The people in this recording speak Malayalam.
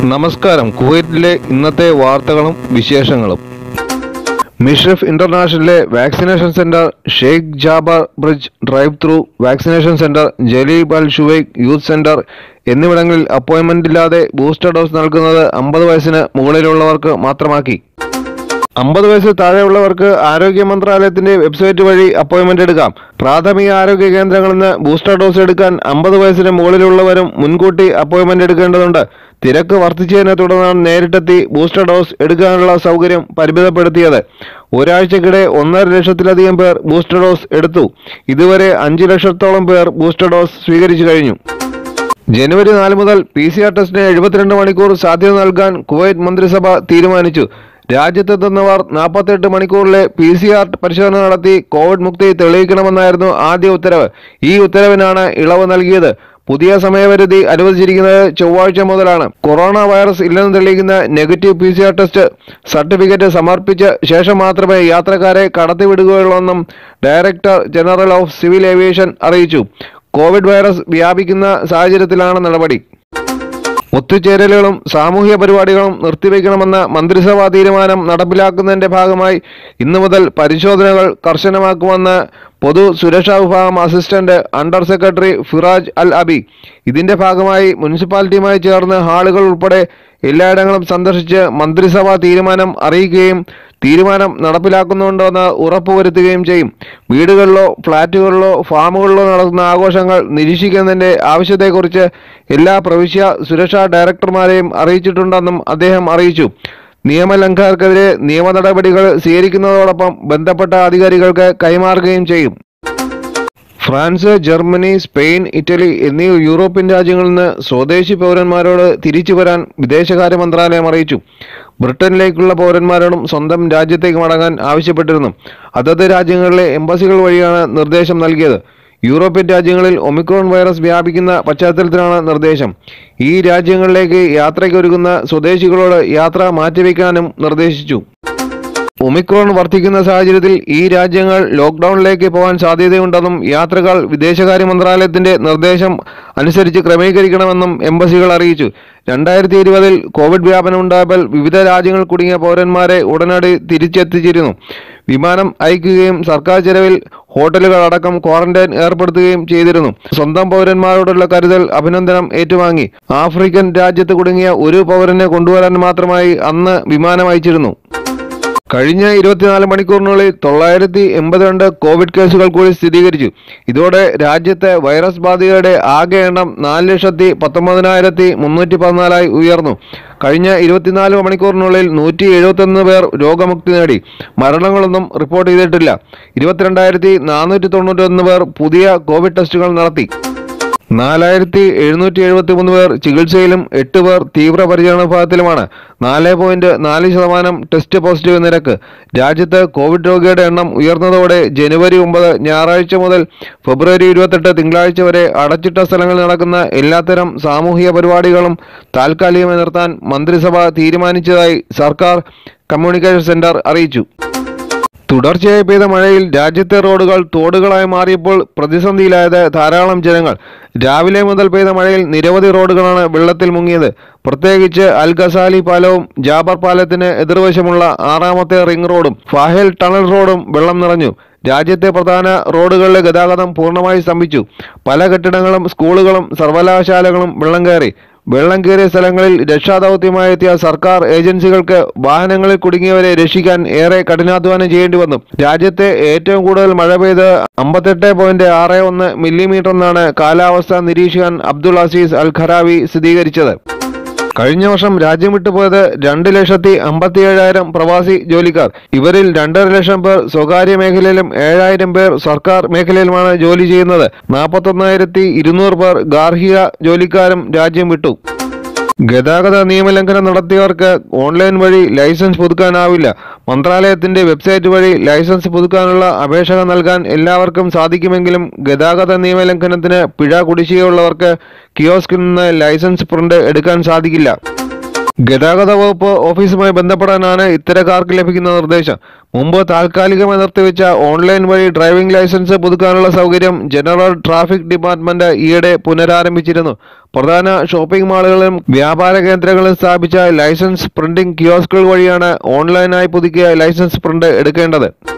നമസ്കാരം കുവൈറ്റിലെ ഇന്നത്തെ വാർത്തകളും വിശേഷങ്ങളും മിഷ്രഫ് ഇന്റർനാഷണലിലെ vaccination centre Sheikh Jaber bridge drive through vaccination centre Jleeb Al Shuwaikh youth centre എന്നിവിടങ്ങളിൽ അപ്പോയിന്റ്മെന്റ് ഇല്ലാതെ ബൂസ്റ്റർ ഡോസ് നൽകുന്നത് അമ്പത് വയസ്സിന് മുകളിലുള്ളവർക്ക് മാത്രമാക്കി അമ്പത് വയസ്സിൽ താഴെയുള്ളവർക്ക് ആരോഗ്യ മന്ത്രാലയത്തിന്റെ വെബ്സൈറ്റ് വഴി അപ്പോയിന്റ്മെന്റ് എടുക്കാം പ്രാഥമിക ആരോഗ്യ കേന്ദ്രങ്ങളിൽ നിന്ന് ബൂസ്റ്റർ ഡോസ് എടുക്കാൻ അമ്പത് വയസ്സിന് മുകളിലുള്ളവരും മുൻകൂട്ടി അപ്പോയിന്റ്മെന്റ് എടുക്കേണ്ടതുണ്ട് തിരക്ക് വർദ്ധിച്ചതിനെ തുടർന്നാണ് നേരിട്ടെത്തി ബൂസ്റ്റർ ഡോസ് എടുക്കാനുള്ള സൗകര്യം പരിമിതപ്പെടുത്തിയത് ഒരാഴ്ചക്കിടെ ഒന്നര ലക്ഷത്തിലധികം പേർ ബൂസ്റ്റർ ഡോസ് എടുത്തു ഇതുവരെ അഞ്ച് ലക്ഷത്തോളം പേർ ബൂസ്റ്റർ ഡോസ് സ്വീകരിച്ചു കഴിഞ്ഞു ജനുവരി നാല് മുതൽ പി സി ആർ ടെസ്റ്റിന് എഴുപത്തിരണ്ട് മണിക്കൂർ സാധ്യത നൽകാൻ കുവൈറ്റ് മന്ത്രിസഭ തീരുമാനിച്ചു രാജ്യത്തെത്തുന്നവർ നാൽപ്പത്തെട്ട് മണിക്കൂറിലെ പി സി ആർ പരിശോധന നടത്തി കോവിഡ് മുക്തി തെളിയിക്കണമെന്നായിരുന്നു ആദ്യ ഉത്തരവ് ഈ ഉത്തരവിനാണ് ഇളവ് നൽകിയത് പുതിയ സമയപരിധി അനുവദിച്ചിരിക്കുന്നത് ചൊവ്വാഴ്ച മുതലാണ് കൊറോണ വൈറസ് ഇല്ലെന്ന് തെളിയിക്കുന്ന negative P C R test certificate സമർപ്പിച്ച ശേഷം മാത്രമേ യാത്രക്കാരെ കടത്തിവിടുകയുള്ളൂവെന്നും director general of civil aviation അറിയിച്ചു കോവിഡ് വൈറസ് വ്യാപിക്കുന്ന സാഹചര്യത്തിലാണ് നടപടി ഒത്തുചേരലുകളും സാമൂഹ്യ പരിപാടികളും നിർത്തിവെക്കണമെന്ന മന്ത്രിസഭാ തീരുമാനം നടപ്പിലാക്കുന്നതിന്റെ ഭാഗമായി ഇന്നു മുതൽ പരിശോധനകൾ കർശനമാക്കുമെന്ന് പൊതു സുരക്ഷാ വിഭാഗം assistant under secretary Firaj Al Abi ഇതിന്റെ ഭാഗമായി മുനിസിപ്പാലിറ്റിയുമായി ചേർന്ന് ഹാളുകൾ ഉൾപ്പെടെ എല്ലായിടങ്ങളും സന്ദർശിച്ച് മന്ത്രിസഭാ തീരുമാനം അറിയിക്കുകയും തീരുമാനം നടപ്പിലാക്കുന്നുണ്ടോ എന്ന് ഉറപ്പുവരുത്തുകയും ചെയ്യും വീടുകളിലോ ഫ്ളാറ്റുകളിലോ ഫാമുകളിലോ നടത്തുന്ന ആഘോഷങ്ങൾ നിരീക്ഷിക്കുന്നതിന്റെ ആവശ്യത്തെക്കുറിച്ച് എല്ലാ പ്രവിശ്യ സുരക്ഷാ ഡയറക്ടർമാരെയും അറിയിച്ചിട്ടുണ്ടെന്നും അദ്ദേഹം അറിയിച്ചു നിയമലംഘകർക്കെതിരെ നിയമ നടപടികൾ സ്വീകരിക്കുന്നതോടൊപ്പം ബന്ധപ്പെട്ട അധികാരികൾക്ക് കൈമാറുകയും ചെയ്യും ഫ്രാൻസ് ജർമ്മനി സ്പെയിൻ ഇറ്റലി എന്നീ യൂറോപ്യൻ രാജ്യങ്ങളിൽ നിന്ന് സ്വദേശി പൗരന്മാരോട് തിരിച്ചു വരാൻ വിദേശകാര്യ മന്ത്രാലയം അറിയിച്ചു ബ്രിട്ടനിലേക്കുള്ള പൗരന്മാരോടും സ്വന്തം രാജ്യത്തേക്ക് മടങ്ങാൻ ആവശ്യപ്പെട്ടിരുന്നു അതത് രാജ്യങ്ങളിലെ എംബസികൾ വഴിയാണ് നിർദ്ദേശം നൽകിയത് യൂറോപ്യൻ രാജ്യങ്ങളിൽ ഒമിക്രോൺ വൈറസ് വ്യാപിക്കുന്ന പശ്ചാത്തലത്തിലാണ് നിർദ്ദേശം ഈ രാജ്യങ്ങളിലേക്ക് യാത്രയ്ക്കൊരുങ്ങുന്ന സ്വദേശികളോട് യാത്ര മാറ്റിവെക്കാനും നിർദ്ദേശിച്ചു ഒമിക്രോൺ വർദ്ധിക്കുന്ന സാഹചര്യത്തിൽ ഈ രാജ്യങ്ങൾ ലോക്ക്ഡൌണിലേക്ക് പോകാൻ സാധ്യതയുണ്ടെന്നും യാത്രകൾ വിദേശകാര്യ മന്ത്രാലയത്തിന്റെ നിർദ്ദേശം അനുസരിച്ച് ക്രമീകരിക്കണമെന്നും എംബസികൾ അറിയിച്ചു രണ്ടായിരത്തി ഇരുപതിൽ കോവിഡ് വ്യാപനം ഉണ്ടായപ്പോൾ വിവിധ രാജ്യങ്ങൾ കുടുങ്ങിയ പൗരന്മാരെ ഉടനടി തിരിച്ചെത്തിച്ചിരുന്നു വിമാനം അയക്കുകയും സർക്കാർ ചെലവിൽ ഹോട്ടലുകൾ അടക്കം ക്വാറന്റൈൻ ഏർപ്പെടുത്തുകയും ചെയ്തിരുന്നു സ്വന്തം പൗരന്മാരോടുള്ള കരുതൽ അഭിനന്ദനം ഏറ്റുവാങ്ങി ആഫ്രിക്കൻ രാജ്യത്ത് കുടുങ്ങിയ ഒരു പൗരനെ കൊണ്ടുവരാൻ മാത്രമായി അന്ന് വിമാനം അയച്ചിരുന്നു കഴിഞ്ഞ ഇരുപത്തിനാല് മണിക്കൂറിനുള്ളിൽ തൊള്ളായിരത്തി എൺപത്തിരണ്ട് കോവിഡ് കേസുകൾ കൂടി സ്ഥിരീകരിച്ചു ഇതോടെ രാജ്യത്തെ വൈറസ് ബാധിതരുടെ ആകെ എണ്ണം നാല് ലക്ഷത്തി പത്തൊമ്പതിനായിരത്തി മുന്നൂറ്റി പതിനാലായി ഉയർന്നു കഴിഞ്ഞ ഇരുപത്തിനാല് മണിക്കൂറിനുള്ളിൽ നൂറ്റി എഴുപത്തൊന്ന് പേർ രോഗമുക്തി നേടി മരണങ്ങളൊന്നും റിപ്പോർട്ട് ചെയ്തിട്ടില്ല ഇരുപത്തിരണ്ടായിരത്തി നാനൂറ്റി തൊണ്ണൂറ്റൊന്ന് പേർ പുതിയ കോവിഡ് ടെസ്റ്റുകൾ നടത്തി നാലായിരത്തി എഴുന്നൂറ്റി എഴുപത്തി മൂന്ന് പേർ ചികിത്സയിലും എട്ട് പേർ തീവ്രപരിചരണ വിഭാഗത്തിലുമാണ് നാല് പോയിന്റ് നാല് ശതമാനം ടെസ്റ്റ് പോസിറ്റീവ് നിരക്ക് രാജ്യത്ത് കോവിഡ് രോഗിയുടെ എണ്ണം ഉയർന്നതോടെ ജനുവരി ഒമ്പത് ഞായറാഴ്ച മുതൽ ഫെബ്രുവരി ഇരുപത്തെട്ട് തിങ്കളാഴ്ച വരെ അടച്ചിട്ട സ്ഥലങ്ങളിൽ നടക്കുന്ന എല്ലാത്തരം സാമൂഹിക പരിപാടികളും താൽക്കാലികമായി നിർത്താൻ മന്ത്രിസഭ തീരുമാനിച്ചതായി സർക്കാർ കമ്മ്യൂണിക്കേഷൻ സെന്റർ അറിയിച്ചു തുടർച്ചയായി പെയ്ത മഴയിൽ രാജ്യത്തെ റോഡുകൾ തോടുകളായി മാറിയപ്പോൾ പ്രതിസന്ധിയിലായത് ധാരാളം ജനങ്ങൾ രാവിലെ മുതൽ പെയ്ത മഴയിൽ നിരവധി റോഡുകളാണ് വെള്ളത്തിൽ മുങ്ങിയത് പ്രത്യേകിച്ച് അൽ ഗസാലി പാലവും ജാബർ പാലത്തിന് എതിർവശമുള്ള ആറാമത്തെ റിംഗ് റോഡും ഫാഹേൽ ടണൽ റോഡും വെള്ളം നിറഞ്ഞു രാജ്യത്തെ പ്രധാന റോഡുകളിലെ ഗതാഗതം പൂർണ്ണമായി സ്തംഭിച്ചു പല കെട്ടിടങ്ങളും സ്കൂളുകളും സർവകലാശാലകളും വെള്ളം കയറി വെള്ളം കയറിയ സ്ഥലങ്ങളിൽ രക്ഷാദൗത്യമായി എത്തിയ സർക്കാർ ഏജൻസികൾക്ക് വാഹനങ്ങളിൽ കുടുങ്ങിയവരെ രക്ഷിക്കാൻ ഏറെ കഠിനാധ്വാനം ചെയ്യേണ്ടി വന്നു രാജ്യത്തെ ഏറ്റവും കൂടുതൽ മഴ പെയ്ത് അമ്പത്തെട്ട് പോയിന്റ് ആറ് ഒന്ന് മില്ലിമീറ്റർ എന്നാണ് കാലാവസ്ഥാ നിരീക്ഷകൻ അബ്ദുൾ അസീസ് അൽ ഖറാവി സ്ഥിരീകരിച്ചത് കഴിഞ്ഞ വർഷം രാജ്യം വിട്ടുപോയത് രണ്ട് ലക്ഷത്തി അമ്പത്തി ഏഴായിരം പ്രവാസി ജോലിക്കാർ ഇവരിൽ രണ്ടര ലക്ഷം പേർ സ്വകാര്യ മേഖലയിലും ഏഴായിരം പേർ സർക്കാർ മേഖലയിലുമാണ് ജോലി ചെയ്യുന്നത് നാൽപ്പത്തൊന്നായിരത്തി ഇരുന്നൂറ് പേർ ഗാർഹിക ജോലിക്കാരും രാജ്യം വിട്ടു ഗതാഗത നിയമലംഘനം നടത്തിയവർക്ക് ഓൺലൈൻ വഴി ലൈസൻസ് പുതുക്കാനാവില്ല മന്ത്രാലയത്തിന്റെ വെബ്സൈറ്റ് വഴി ലൈസൻസ് പുതുക്കാനുള്ള അപേക്ഷ നൽകാൻ എല്ലാവർക്കും സാധിക്കുമെങ്കിലും ഗതാഗത നിയമലംഘനത്തിന് പിഴ കുടിശ്ശികയുള്ളവർക്ക് കിയോസ്കിൽ നിന്ന് ലൈസൻസ് പ്രിന്റ് എടുക്കാൻ സാധിക്കില്ല ഗതാഗത വകുപ്പ് ഓഫീസുമായി ബന്ധപ്പെടാനാണ് ഇത്തരക്കാർക്ക് ലഭിക്കുന്ന നിർദ്ദേശം മുമ്പ് താൽക്കാലികമായി നിർത്തിവെച്ച ഓൺലൈൻ വഴി ഡ്രൈവിംഗ് ലൈസൻസ് പുതുക്കാനുള്ള സൗകര്യം ജനറൽ ട്രാഫിക് ഡിപ്പാർട്ട്മെന്റ് ഈയിടെ പുനരാരംഭിച്ചിരുന്നു പ്രധാന ഷോപ്പിംഗ് മാളുകളിലും വ്യാപാര കേന്ദ്രങ്ങളിലും സ്ഥാപിച്ച ലൈസൻസ് പ്രിന്റിംഗ് കിയോസ്കുകൾ വഴിയാണ് ഓൺലൈനായി പുതുക്കിയ ലൈസൻസ് പ്രിന്റ് എടുക്കേണ്ടത്